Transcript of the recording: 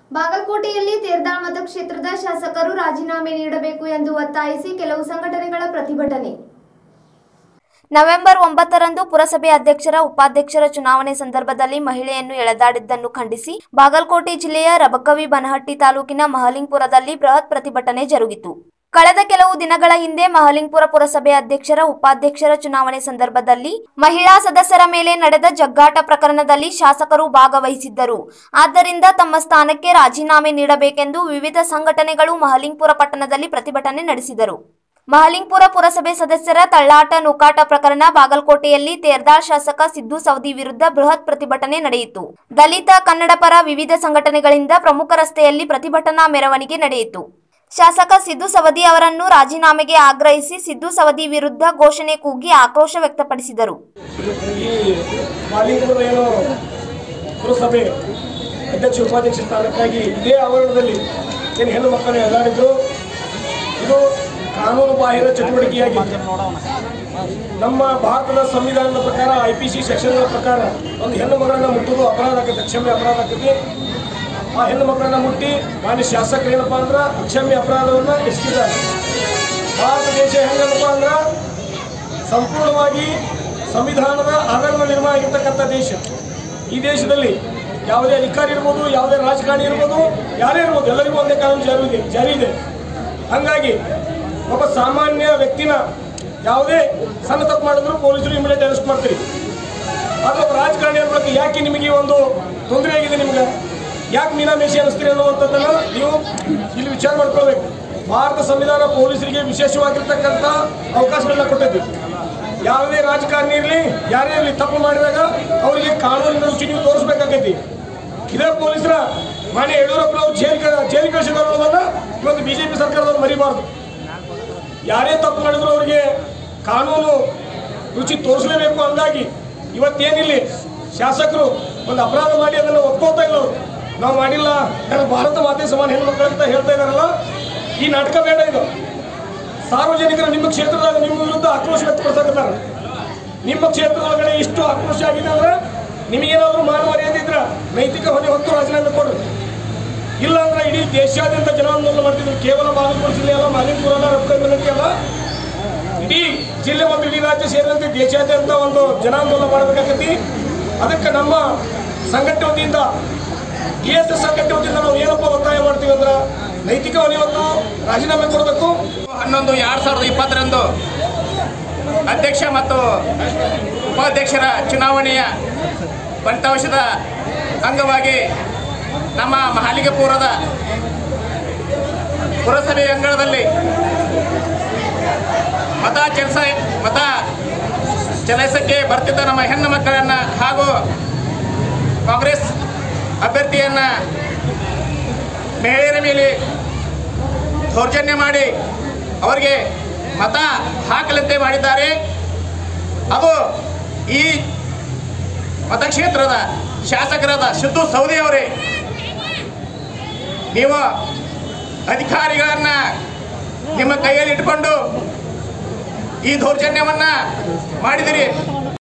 ಬಾಗಲಕೋಟೆಯಲ್ಲಿ ತೇರ್ದಾಳ್ ಮತಕ್ಷೇತ್ರದ ಶಾಸಕರು ರಾಜೀನಾಮೆ ನೀಡಬೇಕು ಎಂದು ಒತ್ತಾಯಿಸಿ ಕೆಲವು ಸಂಘಟನೆಗಳ ಪ್ರತಿಭಟನೆ ನವೆಂಬರ್ ಒಂಬತ್ತರಂದು ಪುರಸಭೆ ಅಧ್ಯಕ್ಷರ ಉಪಾಧ್ಯಕ್ಷರ ಚುನಾವಣೆ ಸಂದರ್ಭದಲ್ಲಿ ಮಹಿಳೆಯನ್ನು ಎಳೆದಾಡಿದ್ದನ್ನು ಖಂಡಿಸಿ ಬಾಗಲಕೋಟೆ ಜಿಲ್ಲೆಯ ರಬಕವಿ ಬನಹಟ್ಟಿ ತಾಲೂಕಿನ ಮಹಲಿಂಗ್ಪುರದಲ್ಲಿ ಬೃಹತ್ ಪ್ರತಿಭಟನೆ ಜರುಗಿತು ಕಳೆದ ಕೆಲವು ದಿನಗಳ ಹಿಂದೆ ಮಹಲಿಂಗ್ಪುರ ಪುರಸಭೆ ಅಧ್ಯಕ್ಷರ ಉಪಾಧ್ಯಕ್ಷರ ಚುನಾವಣೆ ಸಂದರ್ಭದಲ್ಲಿ ಮಹಿಳಾ ಸದಸ್ಯರ ಮೇಲೆ ನಡೆದ ಜಗ್ಗಾಟ ಪ್ರಕರಣದಲ್ಲಿ ಶಾಸಕರು ಭಾಗವಹಿಸಿದ್ದರು ಆದ್ದರಿಂದ ತಮ್ಮ ಸ್ಥಾನಕ್ಕೆ ರಾಜೀನಾಮೆ ನೀಡಬೇಕೆಂದು ವಿವಿಧ ಸಂಘಟನೆಗಳು ಮಹಲಿಂಗ್ಪುರ ಪಟ್ಟಣದಲ್ಲಿ ಪ್ರತಿಭಟನೆ ನಡೆಸಿದರು ಮಹಲಿಂಗ್ಪುರ ಪುರಸಭೆ ಸದಸ್ಯರ ತಳ್ಳಾಟ ನೂಕಾಟ ಪ್ರಕರಣ ಬಾಗಲಕೋಟೆಯಲ್ಲಿ ತೇರ್ದಾಳ್ ಶಾಸಕ ಸಿದ್ದು ಸವದಿ ವಿರುದ್ಧ ಬೃಹತ್ ಪ್ರತಿಭಟನೆ ನಡೆಯಿತು ದಲಿತ ಕನ್ನಡ ಪರ ವಿವಿಧ ಸಂಘಟನೆಗಳಿಂದ ಪ್ರಮುಖ ರಸ್ತೆಯಲ್ಲಿ ಪ್ರತಿಭಟನಾ ಮೆರವಣಿಗೆ ನಡೆಯಿತು ಶಾಸಕ ಸಿದ್ದು ಸವದಿ ಅವರನ್ನು ರಾಜೀನಾಮೆಗೆ ಆಗ್ರಹಿಸಿ ಸಿದ್ದು ಸವದಿ ವಿರುದ್ಧ ಘೋಷಣೆ ಕೂಗಿ ಆಕ್ರೋಶ ವ್ಯಕ್ತಪಡಿಸಿದರು ಈ ಮಾಲಿಂಗಪುರದ ಏನು ಪುರಸಭೆ ಅಧ್ಯಕ್ಷ ಉಪಾಧ್ಯಕ್ಷ ಸ್ಥಾನಕ್ಕಾಗಿ ಇದೇ ಆವರಣದಲ್ಲಿ ಏನು ಹೆಣ್ಣು ಮಕ್ಕಳು ಎದಾಡಿದ್ರು ಇದು ಕಾನೂನು ಬಾಹಿರ ಚಟುವಟಿಕೆಯಾಗಿತ್ತು ನಮ್ಮ ಭಾರತದ ಸಂವಿಧಾನದ ಪ್ರಕಾರ ಐ ಪಿ ಸಿ ಸೆಕ್ಷನ್ಗಳ ಪ್ರಕಾರ ಒಂದು ಹೆಣ್ಣು ಮಗಳನ್ನ ಮುಟ್ಟುವುದು ಅಪರಾಧ ಆಗುತ್ತೆ ಕ್ಷಮ್ಯ ಅಪರಾಧ ಆಗುತ್ತೆ ಆ ಹೆಣ್ಣು ಮಕ್ಕಳನ್ನ ಮುಟ್ಟಿ ಮಾನ್ಯ ಶಾಸಕರು ಏನಪ್ಪ ಅಂದ್ರೆ ಅಕ್ಷಮ್ಯ ಅಪರಾಧವನ್ನು ಎಸಗಿದ್ದಾರೆ ಭಾರತ ದೇಶ ಹೆಂಗಪ್ಪ ಅಂದ್ರೆ ಸಂಪೂರ್ಣವಾಗಿ ಸಂವಿಧಾನದ ಆಧಾರದ ನಿರ್ಮಾಣ ಆಗಿರ್ತಕ್ಕಂಥ ದೇಶ ಈ ದೇಶದಲ್ಲಿ ಯಾವುದೇ ಅಧಿಕಾರಿ ಇರ್ಬೋದು ಯಾವುದೇ ರಾಜಕಾರಣಿ ಇರ್ಬೋದು ಯಾರೇ ಇರ್ಬೋದು ಎಲ್ಲರಿಗೂ ಒಂದೇ ಕಾನೂನು ಜಾರಿ ಇದೆ ಜಾರಿ ಇದೆ ಹಾಗಾಗಿ ಒಬ್ಬ ಸಾಮಾನ್ಯ ವ್ಯಕ್ತಿನ ಯಾವುದೇ ಸಣ್ಣ ತಪ್ಪು ಮಾಡಿದ್ರು ಪೊಲೀಸರು ಇಮಿಡಿಯೇಟ್ ಅರೆಸ್ಟ್ ಮಾಡ್ತೀರಿ ಅದು ಒಬ್ಬ ರಾಜಕಾರಣಿ ಬಗ್ಗೆ ಯಾಕೆ ನಿಮಗೆ ಒಂದು ತೊಂದರೆ ಆಗಿದೆ ನಿಮ್ಗೆ ಯಾಕೆ ಮೀನಾಮೇಷಿ ಅನಿಸ್ತೀರಿ ಅನ್ನುವಂಥದ್ದನ್ನ ನೀವು ಇಲ್ಲಿ ವಿಚಾರ ಮಾಡ್ಕೊಳ್ಬೇಕು ಭಾರತ ಸಂವಿಧಾನ ಪೊಲೀಸರಿಗೆ ವಿಶೇಷವಾಗಿರ್ತಕ್ಕಂಥ ಅವಕಾಶಗಳನ್ನ ಕೊಟ್ಟಿದ್ದು ಯಾವುದೇ ರಾಜಕಾರಣಿ ಇರಲಿ ಯಾರೇ ಇರಲಿ ತಪ್ಪು ಮಾಡಿದಾಗ ಅವರಿಗೆ ಕಾನೂನಿನ ರುಚಿ ನೀವು ತೋರಿಸ್ಬೇಕಾಗೈತಿ ಇದೇ ಪೊಲೀಸರ ಮಾನ್ಯ ಯಡಿಯೂರಪ್ಪನವರು ಜೈಲ್ ಜೈಲು ಕಳಿಸಿದ್ರು ಅನ್ನೋದನ್ನ ಇವತ್ತು ಬಿಜೆಪಿ ಸರ್ಕಾರದವ್ರು ಮರಿಬಾರ್ದು ಯಾರೇ ತಪ್ಪು ಮಾಡಿದ್ರು ಅವರಿಗೆ ಕಾನೂನು ರುಚಿ ತೋರಿಸಲೇಬೇಕು ಅಂದಾಗಿ ಇವತ್ತೇನಿಲ್ಲಿ ಶಾಸಕರು ಒಂದು ಅಪರಾಧ ಮಾಡಿ ಅದನ್ನು ಒಪ್ಕೋತಾ ಇಲ್ಲ ಅವರು ನಾವು ಮಾಡಿಲ್ಲ ನಾನು ಭಾರತ ಮಾತೆ ಸಮಾನ ಹೆಣ್ಮಕ್ಳು ಅಂತ ಹೇಳ್ತಾ ಇದಾರಲ್ಲ ಈ ನಾಟಕ ಬೇಡ ಇದು ಸಾರ್ವಜನಿಕರು ನಿಮ್ಮ ಕ್ಷೇತ್ರದಾಗ ನಿಮ್ಮ ವಿರುದ್ಧ ಆಕ್ರೋಶ ವ್ಯಕ್ತಪಡಿಸಕತ್ತಾರೆ ನಿಮ್ಮ ಕ್ಷೇತ್ರದೊಳಗಡೆ ಇಷ್ಟು ಆಕ್ರೋಶ ಆಗಿದೆ ಅಂದ್ರೆ ನಿಮಗೇನಾದ್ರೂ ಮಾನ ಮರ್ಯಾದೆ ಇದ್ರೆ ನೈತಿಕ ಹೊಣೆ ಹೊತ್ತು ರಾಜೀನಾಮೆ ಕೊಡ್ರಿ ಇಲ್ಲ ಅಂದ್ರೆ ಇಡೀ ದೇಶಾದ್ಯಂತ ಜನಾಂದೋಲನ ಮಾಡ್ತಿದ್ರು ಕೇವಲ ಬಾಗಲಕೋಟೆ ಜಿಲ್ಲೆ ಅಲ್ಲ ಮಾಲಿಕಪುರ ಅಲ್ಲ ರೊಕ್ಕಮನಕ್ಕೆ ಅಲ್ಲ ಇಡೀ ಜಿಲ್ಲೆ ಮತ್ತು ಇಡೀ ರಾಜ್ಯ ಸೇರಿದಂತೆ ದೇಶಾದ್ಯಂತ ಒಂದು ಜನಾಂದೋಲನ ಮಾಡಬೇಕಾಗತಿ ಅದಕ್ಕೆ ನಮ್ಮ ಸಂಘಟನೆ ವತಿಯಿಂದ ಡಿ ಎಸ್ ಎಸ್ ಸಂಘಟನೆ ವತಿಯಿಂದ ನಾವು ಏನಪ್ಪ ಒತ್ತಾಯ ಮಾಡ್ತೀವಿ ಅಂದ್ರೆ ನೈತಿಕ ಹೊಣೆ ಹೊತ್ತು ರಾಜೀನಾಮೆ ಕೊಡಬೇಕು ಹನ್ನೊಂದು ಎರಡು ಸಾವಿರದ ಇಪ್ಪತ್ತರಂದು ಅಧ್ಯಕ್ಷ ಮತ್ತು ಉಪಾಧ್ಯಕ್ಷರ ಚುನಾವಣೆಯ ಫಲಿತಾಂಶದ ಅಂಗವಾಗಿ ನಮ್ಮ ಮಹಾಲಿಂಗಪುರದ ಪುರಸಭೆ ಅಂಗಳದಲ್ಲಿ ಮತ ಚಲಿಸ ಮತ ಚಲಾಯಿಸಕ್ಕೆ ಬರ್ತಿದ್ದ ನಮ್ಮ ಹೆಣ್ಣು ಮಕ್ಕಳನ್ನು ಹಾಗೂ ಕಾಂಗ್ರೆಸ್ ಅಭ್ಯರ್ಥಿಯನ್ನು ಮಹಿಳೆಯರ ಮೇಲೆ ದೌರ್ಜನ್ಯ ಮಾಡಿ ಅವರಿಗೆ ಮತ ಹಾಕಲಂತೆ ಮಾಡಿದ್ದಾರೆ ಅದು ಈ ಮತಕ್ಷೇತ್ರದ ಶಾಸಕರಾದ ಸಿದ್ದು ಸೌದಿ ಅವರೇ ನೀವು ಅಧಿಕಾರಿಗಳನ್ನ ನಿಮ್ಮ ಕೈಯಲ್ಲಿ ಇಟ್ಕೊಂಡು ಈ ದೌರ್ಜನ್ಯವನ್ನ ಮಾಡಿದಿರಿ